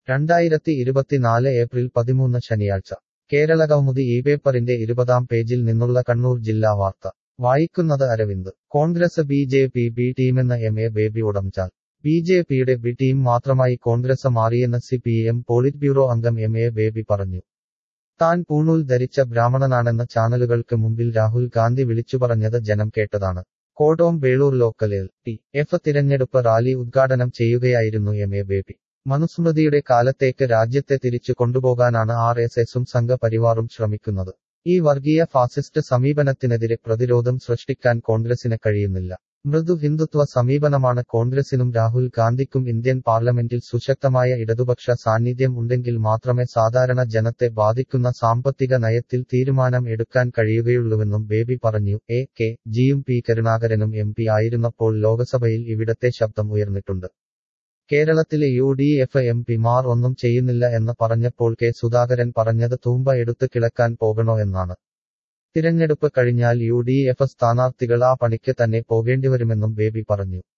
രണ്ടായിരത്തി ഇരുപത്തിനാല് ഏപ്രിൽ പതിമൂന്ന് ശനിയാഴ്ച കേരള കൗമുദി ഈ പേപ്പറിന്റെ ഇരുപതാം പേജിൽ നിന്നുള്ള കണ്ണൂർ ജില്ലാ വാർത്ത വായിക്കുന്നത് Aravind Congress B J P B ടീമെന്ന് എം എ ബേബി ഉടംചാൽ ബി ജെ പിയുടെ ബി ടീം മാത്രമായി കോൺഗ്രസ് മാറിയെന്ന് C P M polit bureau അംഗം എം എ ബേബി പറഞ്ഞു താൻ പൂണൂൽ ധരിച്ച ബ്രാഹ്മണനാണെന്ന ചാനലുകൾക്ക് മുമ്പിൽ രാഹുൽ ഗാന്ധി വിളിച്ചുപറഞ്ഞത് ജനം കേട്ടതാണ് കോട്ടോം വേളൂർ ലോക്കലിൽ ടി എഫ് തിരഞ്ഞെടുപ്പ് റാലി ഉദ്ഘാടനം ചെയ്യുകയായിരുന്നു എം എ ബേബി മനുസ്മൃതിയുടെ കാലത്തേക്ക് രാജ്യത്തെ തിരിച്ചു കൊണ്ടുപോകാനാണ് ആർ എസ് എസും സംഘപരിവാറും ശ്രമിക്കുന്നത് ഈ വർഗീയ ഫാസിസ്റ്റ് സമീപനത്തിനെതിരെ പ്രതിരോധം സൃഷ്ടിക്കാൻ കോൺഗ്രസിന് കഴിയുന്നില്ല മൃദു ഹിന്ദുത്വ സമീപനമാണ് കോൺഗ്രസിനും രാഹുൽ ഗാന്ധിക്കും ഇന്ത്യൻ പാർലമെന്റിൽ സുശക്തമായ ഇടതുപക്ഷ സാന്നിധ്യം ഉണ്ടെങ്കിൽ മാത്രമേ സാധാരണ ജനത്തെ ബാധിക്കുന്ന സാമ്പത്തിക നയത്തിൽ തീരുമാനം എടുക്കാൻ കഴിയുകയുള്ളൂവെന്നും ബേബി പറഞ്ഞു എ കെ ജിയും പി കരുണാകരനും എം പി ആയിരുന്നപ്പോൾ ലോക്സഭയിൽ ഇവിടത്തെ ശബ്ദം ഉയർന്നിട്ടുണ്ട് കേരളത്തിലെ യു ഡി എഫ് എം പിമാർ ഒന്നും ചെയ്യുന്നില്ല എന്ന് പറഞ്ഞപ്പോൾ കെ സുധാകരൻ പറഞ്ഞത് തൂമ്പ എടുത്ത് കിളക്കാൻ പോകണോ എന്നാണ് തിരഞ്ഞെടുപ്പ് കഴിഞ്ഞാൽ യു ഡി എഫ് സ്ഥാനാർത്ഥികൾ ആ പണിക്ക് തന്നെ പോകേണ്ടിവരുമെന്നും ബേബി പറഞ്ഞു